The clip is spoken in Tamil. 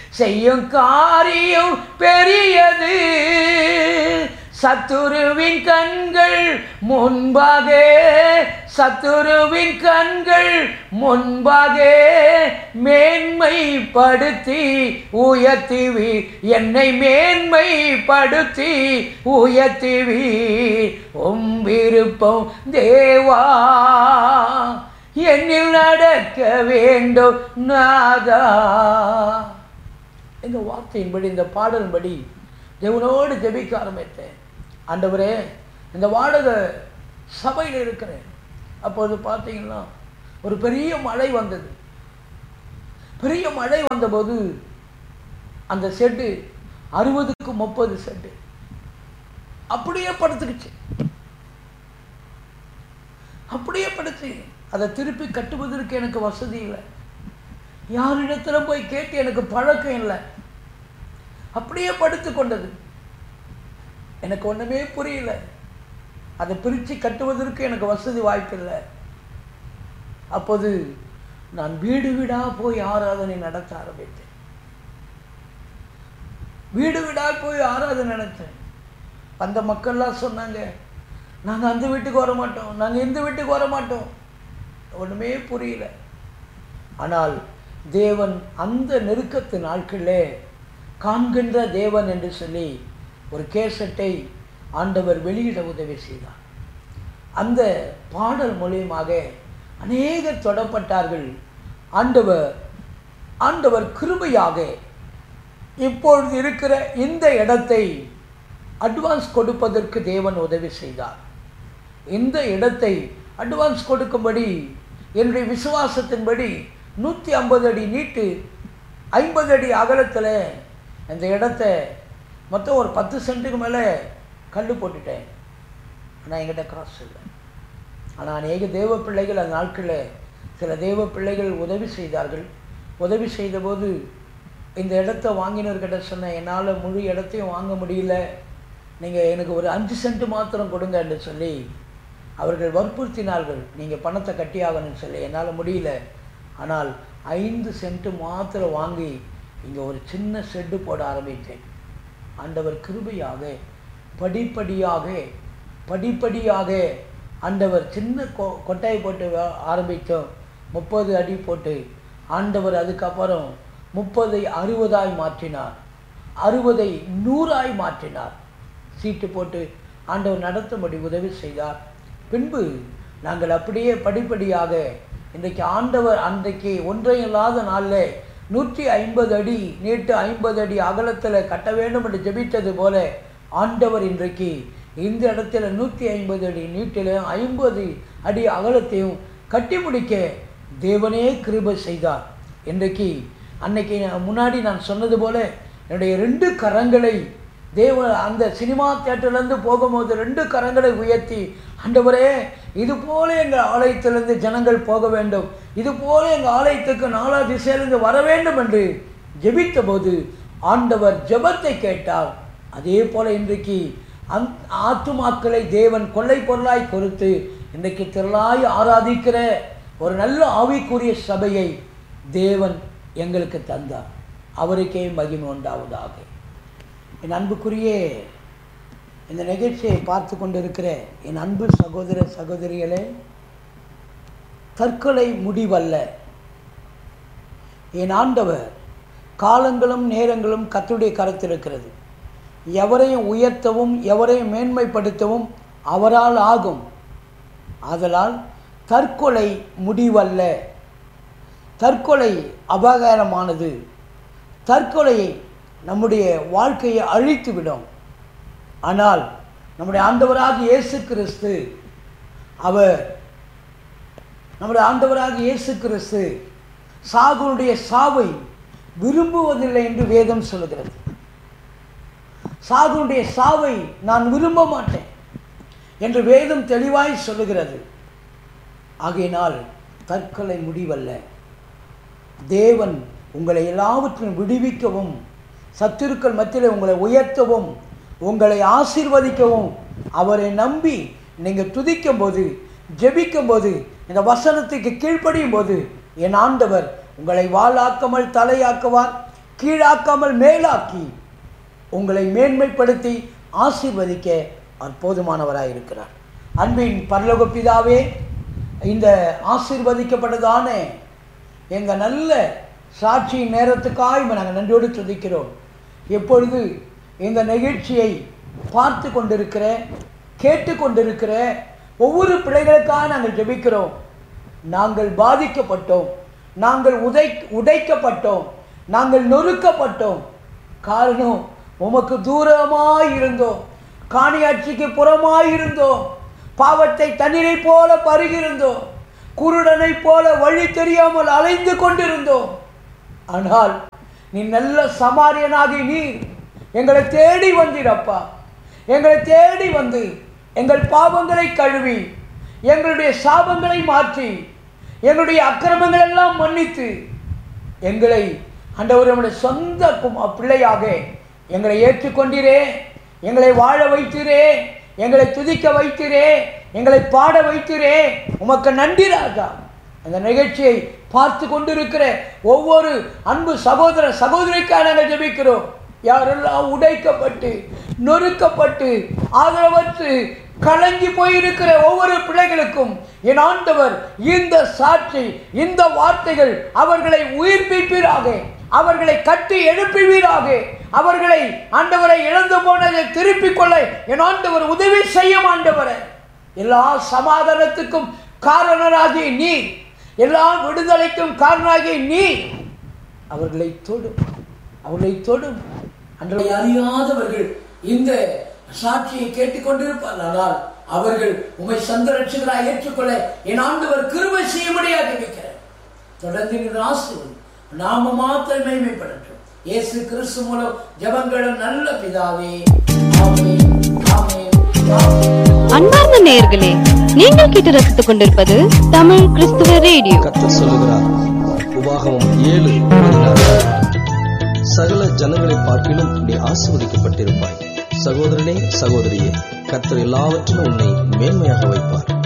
செய்யும் காரியம் பெரியது சத்துருவின் கண்கள் முன்பாக சத்துருவின் கண்கள் முன்பாக மேன்மைப்படுத்தி உயர்த்திவி என்னை மேன்மைப்படுத்தி உயர்த்திவி உம் விருப்பம் தேவா என்னில் நடக்க வேண்டும் நாதா இந்த வார்த்தையின்படி இந்த பாடலின்படி தேவனோடு ஜெபிக்க ஆரம்பித்தேன் ஆண்டவரே இந்த வாடக சபையில் இருக்கிறேன் அப்போது பார்த்தீங்கன்னா ஒரு பெரிய மழை வந்தது பெரிய மழை வந்தபோது அந்த செட்டு அறுபதுக்கு முப்பது செட்டு அப்படியே படுத்துக்கிச்சு அப்படியே படுத்து அதை திருப்பி கட்டுவதற்கு எனக்கு வசதி இல்லை யாரிடத்துல போய் கேட்டு எனக்கு பழக்கம் இல்லை அப்படியே படுத்து கொண்டது எனக்கு ஒன்றுமே புரியல அதை பிரித்து கட்டுவதற்கு எனக்கு வசதி வாய்ப்பில்லை அப்போது நான் வீடு வீடாக போய் ஆராதனை நடத்த ஆரம்பித்தேன் வீடு வீடாக போய் ஆராதனை நடத்தேன் அந்த மக்கள்லாம் சொன்னாங்க நாங்கள் அந்த வீட்டுக்கு வர மாட்டோம் நாங்கள் இந்த வீட்டுக்கு வர மாட்டோம் ஒன்றுமே புரியல ஆனால் தேவன் அந்த நெருக்கத்து நாட்களிலே காண்கின்ற தேவன் என்று சொல்லி ஒரு கேசட்டை ஆண்டவர் வெளியிட உதவி செய்தார் அந்த பாடல் மூலியமாக அநேகர் தொடப்பட்டார்கள் ஆண்டவர் ஆண்டவர் கிருபையாக இப்பொழுது இருக்கிற இந்த இடத்தை அட்வான்ஸ் கொடுப்பதற்கு தேவன் உதவி செய்தார் இந்த இடத்தை அட்வான்ஸ் கொடுக்கும்படி என்னுடைய விசுவாசத்தின்படி நூற்றி ஐம்பது அடி நீட்டு ஐம்பது அடி அகலத்தில் இந்த இடத்த மொத்தம் ஒரு பத்து சென்ட்டுக்கு மேலே கல் போட்டுட்டேன் ஆனால் என்கிட்ட காசு இல்லை ஆனால் அநேக தேவ பிள்ளைகள் அந்த நாட்களில் சில தேவ பிள்ளைகள் உதவி செய்தார்கள் உதவி செய்தபோது இந்த இடத்த வாங்கினவர்கிட்ட சொன்னேன் என்னால் முழு இடத்தையும் வாங்க முடியல நீங்கள் எனக்கு ஒரு அஞ்சு சென்ட் மாத்திரம் கொடுங்க என்று சொல்லி அவர்கள் வற்புறுத்தினார்கள் நீங்கள் பணத்தை கட்டியாகணும்னு சொல்லி என்னால் முடியல ஆனால் ஐந்து சென்ட்டு மாத்திரம் வாங்கி இங்கே ஒரு சின்ன ஷெட்டு போட ஆரம்பித்தேன் ஆண்டவர் கிருபையாக படிப்படியாக படிப்படியாக ஆண்டவர் சின்ன கொ கொட்டாய் போட்டு வ- ஆரம்பித்தோம் முப்பது அடி போட்டு ஆண்டவர் அதுக்கப்புறம் முப்பதை அறுபதாய் மாற்றினார் அறுபதை நூறாய் மாற்றினார் சீட்டு போட்டு ஆண்டவர் நடத்தும்படி உதவி செய்தார் பின்பு நாங்கள் அப்படியே படிப்படியாக இன்றைக்கு ஆண்டவர் அன்றைக்கு ஒன்றையும் இல்லாத நாளில் நூற்றி ஐம்பது அடி நீட்டு ஐம்பது அடி அகலத்தில் கட்ட வேண்டும் என்று ஜெபித்தது போல ஆண்டவர் இன்றைக்கு இந்த இடத்துல நூற்றி ஐம்பது அடி நீட்டிலும் ஐம்பது அடி அகலத்தையும் கட்டி முடிக்க தேவனே கிருபை செய்தார் இன்றைக்கு அன்னைக்கு நான் முன்னாடி நான் சொன்னது போல என்னுடைய ரெண்டு கரங்களை தேவ அந்த சினிமா தேட்டர்லேருந்து போகும்போது ரெண்டு கரங்களை உயர்த்தி ஆண்டவரே இது போல எங்கள் ஆலயத்திலிருந்து ஜனங்கள் போக வேண்டும் இது போல எங்கள் ஆலயத்துக்கு நாலா திசையிலிருந்து வர வேண்டும் என்று ஜெபித்த போது ஆண்டவர் ஜெபத்தை கேட்டார் அதே போல இன்றைக்கு அந் ஆத்துமாக்களை தேவன் கொள்ளை பொருளாய் கொடுத்து இன்றைக்கு திரளாய் ஆராதிக்கிற ஒரு நல்ல ஆவிக்குரிய சபையை தேவன் எங்களுக்கு தந்தார் அவருக்கே மகிமை உண்டாவதாக என் அன்புக்குரிய இந்த நிகழ்ச்சியை பார்த்து கொண்டிருக்கிற என் அன்பு சகோதர சகோதரிகளே தற்கொலை முடிவல்ல என் ஆண்டவர் காலங்களும் நேரங்களும் கத்துடைய கருத்தில் இருக்கிறது எவரையும் உயர்த்தவும் எவரையும் மேன்மைப்படுத்தவும் அவரால் ஆகும் ஆதலால் தற்கொலை முடிவல்ல தற்கொலை அபாகாரமானது தற்கொலையை நம்முடைய வாழ்க்கையை அழித்துவிடும் ஆனால் நம்முடைய ஆண்டவராக இயேசு கிறிஸ்து அவர் நம்முடைய ஆண்டவராக இயேசு கிறிஸ்து சாகுனுடைய சாவை விரும்புவதில்லை என்று வேதம் சொல்லுகிறது சாகுனுடைய சாவை நான் விரும்ப மாட்டேன் என்று வேதம் தெளிவாய் சொல்லுகிறது ஆகையினால் தற்கொலை முடிவல்ல தேவன் உங்களை எல்லாவற்றையும் விடுவிக்கவும் சத்துருக்கள் மத்தியில் உங்களை உயர்த்தவும் உங்களை ஆசீர்வதிக்கவும் அவரை நம்பி நீங்கள் துதிக்கும் போது ஜெபிக்கும் போது இந்த வசனத்துக்கு கீழ்ப்படியும் போது என் ஆண்டவர் உங்களை வாளாக்காமல் தலையாக்குவார் கீழாக்காமல் மேலாக்கி உங்களை மேன்மைப்படுத்தி ஆசீர்வதிக்க அவர் போதுமானவராக இருக்கிறார் அன்பின் பரலோக பிதாவே இந்த ஆசீர்வதிக்கப்பட்டதான எங்கள் நல்ல சாட்சியின் நேரத்துக்காக நாங்கள் நன்றியோடு துதிக்கிறோம் எப்பொழுது இந்த நிகழ்ச்சியை பார்த்து கொண்டிருக்கிற கேட்டு கொண்டிருக்கிற ஒவ்வொரு பிள்ளைகளுக்காக நாங்கள் ஜெபிக்கிறோம் நாங்கள் பாதிக்கப்பட்டோம் நாங்கள் உதை உடைக்கப்பட்டோம் நாங்கள் நொறுக்கப்பட்டோம் காரணம் உமக்கு தூரமாய் இருந்தோம் காணியாட்சிக்கு புறமாய் இருந்தோம் பாவத்தை தண்ணீரை போல பருகிருந்தோம் குருடனை போல வழி தெரியாமல் அலைந்து கொண்டிருந்தோம் ஆனால் நீ நல்ல சமாரியனாகி நீ எங்களை தேடி வந்தீரப்பா எங்களை தேடி வந்து எங்கள் பாவங்களை கழுவி எங்களுடைய சாபங்களை மாற்றி எங்களுடைய அக்கிரமங்கள் எல்லாம் மன்னித்து எங்களை ஆண்டவர் நம்முடைய சொந்த குமா- பிள்ளையாக எங்களை ஏற்றுக்கொண்டீரே எங்களை வாழ வைத்தீரே எங்களை துதிக்க வைத்தீரே எங்களை பாட வைத்தீரே உமக்கு நன்றி ராஜா அந்த நிகழ்ச்சியை பார்த்து கொண்டிருக்கிற ஒவ்வொரு அன்பு சகோதர சகோதரிக்காக நாங்கள் ஜெபிக்கிறோம் யாரெல்லாம் உடைக்கப்பட்டு நொறுக்கப்பட்டு ஆதரவற்று கலங்கி போயிருக்கிற ஒவ்வொரு பிள்ளைகளுக்கும் என் ஆண்டவர் இந்த சாட்சி இந்த வார்த்தைகள் அவர்களை உயிர்ப்பிப்பீராக அவர்களை கட்டி எழுப்புவீராக அவர்களை ஆண்டவரை இழந்து போனதை திருப்பிக் கொள்ள என் ஆண்டவர் உதவி செய்யும் ஆண்டவரை எல்லா சமாதானத்துக்கும் காரணராகி நீ எல்லா விடுதலைக்கும் காரணராகி நீ அவர்களை தொடும் அவர்களை தொடும் அன்றை அறியாதவர்கள் இந்த சாட்சியை கேட்டுக்கொண்டிருப்பார் ஆனால் அவர்கள் உமை சந்த ரட்சகராய் ஏற்றுக்கொள்ள என் ஆண்டவர் கிருபை செய்யும்படியாக இருக்கிறார் தொடர்ந்து இந்த ஆசிரியர் நாம மாத்திரம் மேன்மைப்படட்டும் இயேசு கிறிஸ்து மூலம் ஜெபங்களும் நல்ல பிதாவே ஆமென் ஆமென் ஆமென் அன்பார்ந்த நேயர்களே நீங்கள் கேட்டு ரசித்துக் கொண்டிருப்பது தமிழ் கிறிஸ்துவ ரேடியோ கர்த்தர் சொல்லுகிறார் உபாகமம் ஏழு பதினாறு சகல ஜனங்களை பார்க்கிலும் நீ ஆசீர்வதிக்கப்பட்டிருப்பாய் சகோதரனே சகோதரியே கர்த்தர் எல்லாவற்றிலும் உன்னை மேன்மையாக வைப்பார்